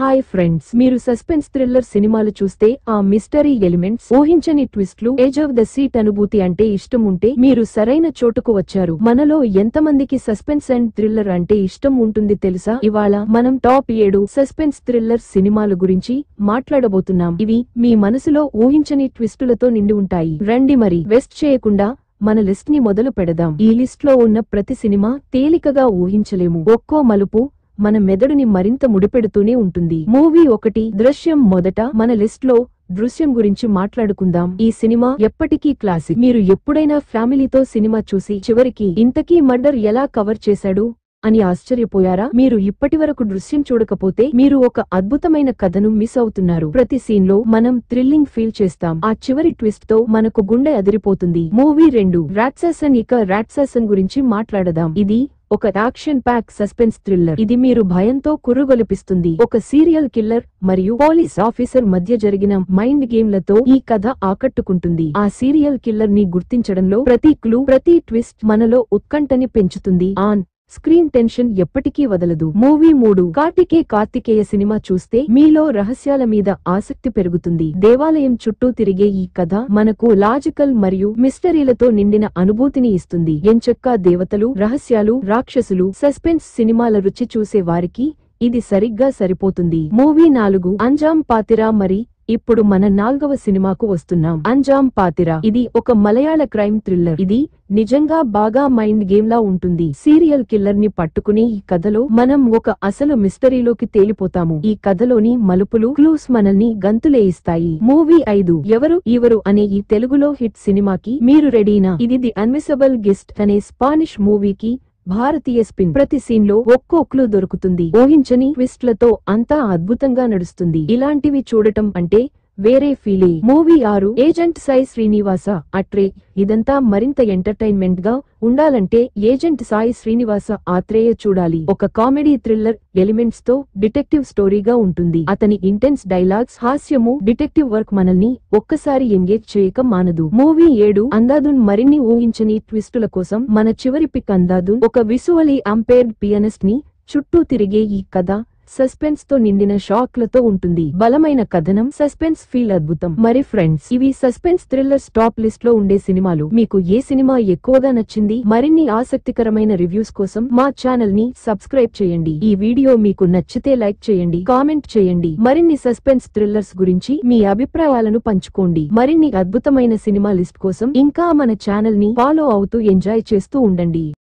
hi friends మీరు suspense thriller సినిమాలు చూస్తే ఆ మిస్టరీ ఎలిమెంట్స్ ఊహించని ట్విస్ట్లు ఏజ్ ఆఫ్ ద సీట్ అనుభూతి అంటే ఇష్టం ఉంటే మీరు సరైన చోటుకు వచ్చారు మనలో ఎంతమందికి సస్పెన్స్ అండ్ థ్రిల్లర్ అంటే ఇష్టం ఉంటుంది తెలుసా ఇవాళ మనం టాప్ ఏడు సస్పెన్స్ థ్రిల్లర్ సినిమాల గురించి మాట్లాడబోతున్నాం ఇవి మీ మనసులో ఊహించని ట్విస్టులతో నిండి ఉంటాయి రండి మరి వెస్ట్ చేయకుండా మన లిస్ట్ ని మొదలు పెడదాం ఈ లిస్ట్ లో ఉన్న ప్రతి సినిమా తేలికగా ఊహించలేము ఒక్కో మలుపు మన మెదడుని మరింత ముడిపెడుతూనే ఉంటుంది మూవీ ఒకటి దృశ్యం మొదట మన లిస్ట్ లో దృశ్యం గురించి మాట్లాడుకుందాం ఈ సినిమా ఎప్పటికీ క్లాసిక్ మీరు ఎప్పుడైనా ఫ్యామిలీతో సినిమా చూసి చివరికి ఇంతకీ మర్డర్ ఎలా కవర్ చేశాడు అని ఆశ్చర్యపోయారా మీరు ఇప్పటివరకు దృశ్యం చూడకపోతే మీరు ఒక అద్భుతమైన కథను మిస్ అవుతున్నారు ప్రతి సీన్ లో మనం థ్రిల్లింగ్ ఫీల్ చేస్తాం ఆ చివరి ట్విస్ట్ తో మనకు గుండె అదిరిపోతుంది మూవీ రెండు రాట్సాసన్ ఇక రాట్సాసన్ గురించి మాట్లాడదాం ఇది ఒక యాక్షన్ ప్యాక్ సస్పెన్స్ థ్రిల్లర్ ఇది మీరు భయంతో కురుగొలిపిస్తుంది ఒక సీరియల్ కిల్లర్ మరియు పోలీస్ ఆఫీసర్ మధ్య జరిగిన మైండ్ గేమ్లతో ఈ కథ ఆకట్టుకుంటుంది ఆ సీరియల్ కిల్లర్ ని గుర్తించడంలో ప్రతి క్లూ ప్రతి ట్విస్ట్ మనలో ఉత్కంఠని పెంచుతుంది ఆన్ స్క్రీన్ టెన్షన్ ఎప్పటికీ వదలదు మూవీ మూడు కార్తికే కార్తికేయ సినిమా చూస్తే మీలో రహస్యాల మీద ఆసక్తి పెరుగుతుంది దేవాలయం చుట్టూ తిరిగే ఈ కథ మనకు లాజికల్ మరియు మిస్టరీలతో నిండిన అనుభూతిని ఇస్తుంది ఎంచక్కా దేవతలు రహస్యాలు రాక్షసులు సస్పెన్స్ సినిమాల రుచి చూసే వారికి ఇది సరిగ్గా సరిపోతుంది మూవీ నాలుగు అంజాం పాతిరా మరి ఇప్పుడు మన నాల్గవ సినిమాకు వస్తున్నాం అంజాం పాతిరా ఇది ఒక మలయాళ క్రైమ్ థ్రిల్లర్ ఇది నిజంగా బాగా మైండ్ గేమ్ లా ఉంటుంది సీరియల్ కిల్లర్ ని పట్టుకుని ఈ కథలో మనం ఒక అసలు మిస్టరీలోకి తేలిపోతాము ఈ కథలోని మలుపులు క్లూస్ మనల్ని గంతులేయిస్తాయి మూవీ ఐదు ఎవరు ఈవరు అనే ఈ తెలుగులో హిట్ సినిమాకి మీరు రెడీనా ఇది ది అన్విసబుల్ గెస్ట్ అనే స్పానిష్ మూవీకి భారతీయ స్పిన్ ప్రతి సీన్ లో ఒక్కో క్లూ దొరుకుతుంది ఊహించని ట్విస్ట్లతో అంతా అద్భుతంగా నడుస్తుంది ఇలాంటివి చూడటం అంటే వేరే ఫీలే మూవీ ఆరు ఏజెంట్ సాయి శ్రీనివాస అట్రే ఇదంతా మరింత ఎంటర్టైన్మెంట్ గా ఉండాలంటే ఏజెంట్ సాయి శ్రీనివాస ఆత్రేయ చూడాలి ఒక కామెడీ థ్రిల్లర్ ఎలిమెంట్స్ తో డిటెక్టివ్ స్టోరీగా ఉంటుంది అతని ఇంటెన్స్ డైలాగ్స్ హాస్యము డిటెక్టివ్ వర్క్ మనల్ని ఒక్కసారి ఎంగేజ్ చేయక మానదు మూవీ ఏడు అందాదున్ మరిన్ని ఊహించని ట్విస్టుల కోసం మన చివరి పిక్ అందాదున్ ఒక విసువలీ అంపైర్డ్ పియనిస్ట్ ని చుట్టూ తిరిగే ఈ కథ సస్పెన్స్ తో నిండిన షాక్లతో ఉంటుంది బలమైన కథనం సస్పెన్స్ ఫీల్ అద్భుతం మరి ఫ్రెండ్స్ ఇవి సస్పెన్స్ థ్రిల్లర్స్ టాప్ లిస్ట్ లో ఉండే సినిమాలు మీకు ఏ సినిమా ఎక్కువగా నచ్చింది మరిన్ని ఆసక్తికరమైన రివ్యూస్ కోసం మా ఛానల్ ని సబ్స్క్రైబ్ చేయండి ఈ వీడియో మీకు నచ్చితే లైక్ చేయండి కామెంట్ చేయండి మరిన్ని సస్పెన్స్ థ్రిల్లర్స్ గురించి మీ అభిప్రాయాలను పంచుకోండి మరిన్ని అద్భుతమైన సినిమా లిస్ట్ కోసం ఇంకా మన ఛానల్ ని ఫాలో అవుతూ ఎంజాయ్ చేస్తూ ఉండండి